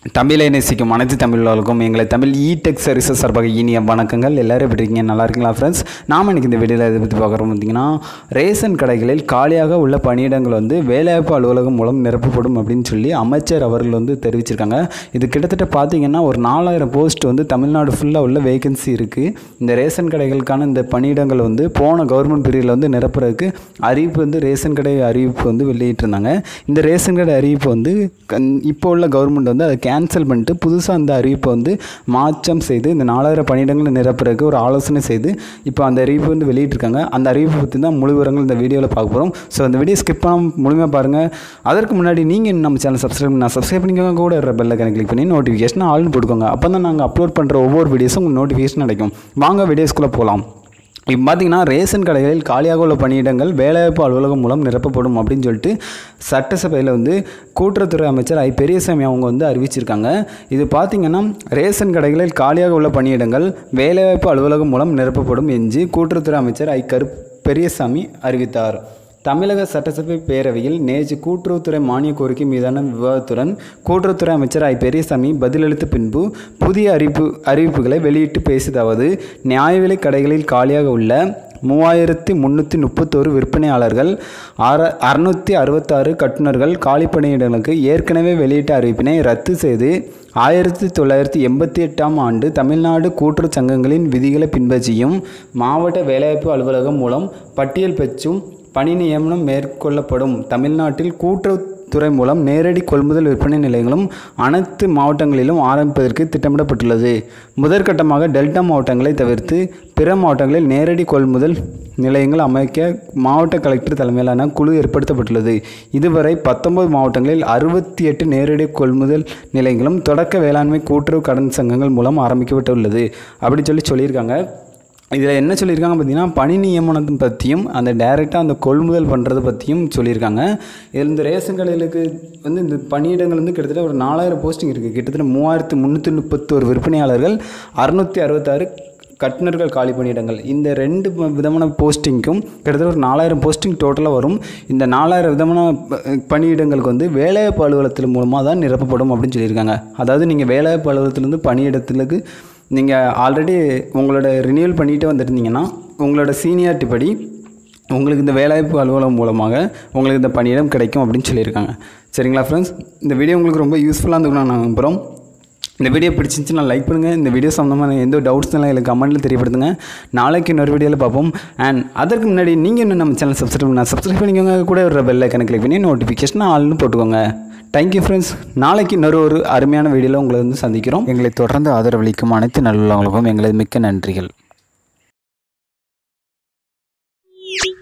தமிழை நேசிக்கும் அனைத்து தமிழர்களுக்கும் எங்களை தமிழ் இ டெக் சர்வீசஸ் சார்பாக இனிய வணக்கங்கள் எல்லாரும் எப்படி இருக்கீங்க நல்லா இருக்கீங்களா ஃப்ரெண்ட்ஸ் நாம் இன்னைக்கு இந்த வீடியோவில் இதை பற்றி பார்க்குறோம் பார்த்தீங்கன்னா ரேஷன் கடைகளில் காலியாக உள்ள பணியிடங்கள் வந்து வேலைவாய்ப்பு அலுவலகம் மூலம் நிரப்பப்படும் அப்படின்னு சொல்லி அமைச்சர் அவர்கள் வந்து தெரிவிச்சிருக்காங்க இது கிட்டத்தட்ட பார்த்தீங்கன்னா ஒரு நாலாயிரம் போஸ்ட் வந்து தமிழ்நாடு ஃபுல்லாக உள்ள வேகன்சி இருக்குது இந்த ரேஷன் கடைகளுக்கான இந்த பணியிடங்கள் வந்து போன கவர்மெண்ட் பீரியடில் வந்து நிரப்புறதுக்கு அறிவிப்பு வந்து ரேஷன் கடை அறிவிப்பு வந்து வெளியிட்டிருந்தாங்க இந்த ரேஷன் கடை அறிவிப்பு வந்து கண்- இப்போ உள்ள கவர்மெண்ட் வந்து அதை கேன்சல் பண்ணிட்டு புதுசாக அந்த அறிவிப்பை வந்து மாற்றம் செய்து இந்த நாலாயிரம் பணியிடங்களை நிரப்புறதுக்கு ஒரு ஆலோசனை செய்து இப்போ அந்த அறிவிப்பு வந்து வெளியிட்டிருக்காங்க அந்த அறிவிப்பை பற்றி தான் முழு விவரங்கள் இந்த வீடியோவில் பார்க்க போகிறோம் ஸோ அந்த வீடியோ ஸ்கிப் பண்ணாமல் முழுமையாக பாருங்கள் அதற்கு முன்னாடி நீங்கள் இன்னும் நம்ம சேனல் சப்ஸ்கிரைப் பண்ண சப்ஸ்கிரைப் பண்ணிக்கோங்க கூட இருக்கிற பெல்லை கிளிக் பண்ணி நோட்டிஃபிகேஷன் ஆள்னு போட்டுக்கோங்க அப்போ தான் நாங்கள் அப்லோட் பண்ணுற ஒவ்வொரு வீடியோஸும் உங்களுக்கு நோட்டிஃபிகேஷன் கிடைக்கும் வாங்க வீடியோஸ்குள்ளே போகலாம் இப்போ பார்த்தீங்கன்னா ரேஷன் கடைகளில் காலியாக உள்ள பணியிடங்கள் வேலைவாய்ப்பு அலுவலகம் மூலம் நிரப்பப்படும் அப்படின்னு சொல்லிட்டு சட்டசபையில் வந்து கூட்டுறவுத்துறை அமைச்சர் ஐ பெரியசாமி அவங்க வந்து அறிவிச்சிருக்காங்க இது பார்த்தீங்கன்னா ரேஷன் கடைகளில் காலியாக உள்ள பணியிடங்கள் வேலைவாய்ப்பு அலுவலகம் மூலம் நிரப்பப்படும் என்று கூட்டுறவுத்துறை அமைச்சர் ஐ கரு பெரியசாமி அறிவித்தார் தமிழக சட்டசபை பேரவையில் நேற்று கூட்டுறவுத்துறை மானிய கோரிக்கை மீதான விவாதத்துடன் கூட்டுறவுத்துறை அமைச்சர் ஐ பெரியசாமி பதிலளித்த பின்பு புதிய அறிவிப்பு அறிவிப்புகளை வெளியிட்டு பேசியதாவது நியாய விலைக் கடைகளில் காலியாக உள்ள மூவாயிரத்தி முந்நூற்றி முப்பத்தோரு விற்பனையாளர்கள் அற அறுநூற்றி அறுபத்தாறு கட்டுநர்கள் காலி பணியிடங்களுக்கு ஏற்கனவே வெளியிட்ட அறிவிப்பினை ரத்து செய்து ஆயிரத்தி தொள்ளாயிரத்தி எண்பத்தி எட்டாம் ஆண்டு தமிழ்நாடு கூட்டுறவுச் சங்கங்களின் விதிகளை பின்பற்றியும் மாவட்ட வேலைவாய்ப்பு அலுவலகம் மூலம் பட்டியல் பெற்றும் பணி நியமனம் மேற்கொள்ளப்படும் தமிழ்நாட்டில் கூட்டுறவுத்துறை மூலம் நேரடி கொள்முதல் விற்பனை நிலையங்களும் அனைத்து மாவட்டங்களிலும் ஆரம்பிப்பதற்கு திட்டமிடப்பட்டுள்ளது முதற்கட்டமாக டெல்டா மாவட்டங்களை தவிர்த்து பிற மாவட்டங்களில் நேரடி கொள்முதல் நிலையங்கள் அமைக்க மாவட்ட கலெக்டர் தலைமையிலான குழு ஏற்படுத்தப்பட்டுள்ளது இதுவரை பத்தொன்பது மாவட்டங்களில் அறுபத்தி எட்டு நேரடி கொள்முதல் நிலையங்களும் தொடக்க வேளாண்மை கூட்டுறவு கடன் சங்கங்கள் மூலம் ஆரம்பிக்கப்பட்டுள்ளது அப்படின்னு சொல்லி சொல்லியிருக்காங்க இதில் என்ன சொல்லியிருக்காங்க பார்த்தீங்கன்னா பணி நியமனத்தை பற்றியும் அந்த டைரெக்டாக அந்த கொள்முதல் பண்ணுறது பற்றியும் சொல்லியிருக்காங்க இதில் இந்த ரேஷன் கடைகளுக்கு வந்து இந்த பணியிடங்கள் வந்து கிட்டத்தட்ட ஒரு நாலாயிரம் போஸ்டிங் இருக்குது கிட்டத்தட்ட மூவாயிரத்து முந்நூற்றி முப்பத்தோரு விற்பனையாளர்கள் அறுநூற்றி அறுபத்தாறு கட்டுநர்கள் காலி பணியிடங்கள் இந்த ரெண்டு ப- விதமான போஸ்டிங்க்கும் கிட்டத்தட்ட ஒரு நாலாயிரம் போஸ்டிங் டோட்டலாக வரும் இந்த நாலாயிரம் விதமான ப- பணியிடங்களுக்கு வந்து வேலைவாய்ப்பு அலுவலகத்தில் மூலமாக தான் நிரப்பப்படும் அப்படின்னு சொல்லியிருக்காங்க அதாவது நீங்கள் வேலைவாய்ப்பு அலுவலகத்திலேருந்து பணியிடத்துக்கு நீங்கள் ஆல்ரெடி உங்களோட ரினியூவல் பண்ணிட்டு வந்துருந்தீங்கன்னா உங்களோட சீனியாரிட்டி படி உங்களுக்கு இந்த வேலைவாய்ப்பு அலுவலகம் மூலமாக உங்களுக்கு இந்த பணியிடம் கிடைக்கும் அப்படின்னு சொல்லியிருக்காங்க சரிங்களா ஃப்ரெண்ட்ஸ் இந்த வீடியோ உங்களுக்கு ரொம்ப யூஸ்ஃபுல்லாக இருந்துக்கணும் நான் நம்புகிறோம் இந்த வீடியோ பிடிச்சிருந்துச்சுன்னா லைக் பண்ணுங்கள் இந்த வீடியோ சம்மந்தமான எந்த டவுட்ஸ்னாலும் எனக்கு கமெண்ட்டில் தெரியப்படுத்துங்க நாளைக்கு இன்னொரு வீடியோவில் பார்ப்போம் அண்ட் அதற்கு முன்னாடி நீங்கள் இன்னும் நம்ம சேனல் சப்ஸ்கிரைப் பண்ணா சப்ஸ்கிரைப் பண்ணிக்கோங்க கூட ஒரு பெல் ஐக்கனை கிளிக் பண்ணி நோட்டிஃபிகேஷன் ஆள்னு போட்டுக்கோங்க தேங்க்யூ ஃப்ரெண்ட்ஸ் நாளைக்கு இன்னொரு ஒரு அருமையான வீடியோவில் உங்களை வந்து சந்திக்கிறோம் எங்களை தொடர்ந்து ஆதரவளிக்கும் அனைத்து நல்லவங்களுக்கும் எங்களது மிக்க நன்றிகள்